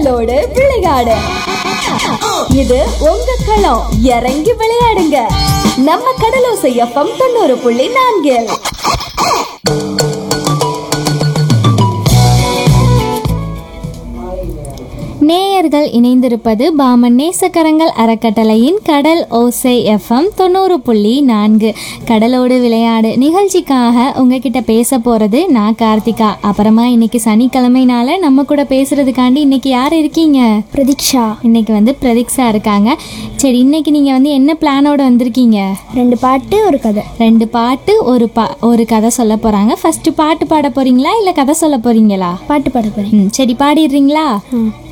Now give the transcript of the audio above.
கடலோடு விளையாடு இது உங்க களம் இறங்கி விளையாடுங்க நம்ம கடலோசை எஃப்எம் தொண்ணூறு புள்ளி நான்கில் நேயர்கள் இணைந்திருப்பது பாமன் நேசக்கரங்கள் அறக்கட்டளையின் கடல் ஓசை எஃப்எம் தொண்ணூறு புள்ளி நான்கு கடலோடு விளையாடு நிகழ்ச்சிக்காக உங்ககிட்ட பேச போகிறது நான் கார்த்திகா அப்புறமா இன்னைக்கு சனிக்கிழமைனால நம்ம கூட பேசுறதுக்காண்டி இன்னைக்கு யார் இருக்கீங்க பிரதீக்ஷா இன்னைக்கு வந்து பிரதீக்ஷா இருக்காங்க சரி இன்னைக்கு நீங்கள் வந்து என்ன பிளானோட வந்திருக்கீங்க ரெண்டு பாட்டு ஒரு கதை ரெண்டு பாட்டு ஒரு பா ஒரு கதை சொல்ல போகிறாங்க ஃபர்ஸ்ட் பாட்டு பாட போறீங்களா இல்லை கதை சொல்ல போறீங்களா பாட்டு பாட போறேன் ம் சரி பாடிடுறீங்களா ம்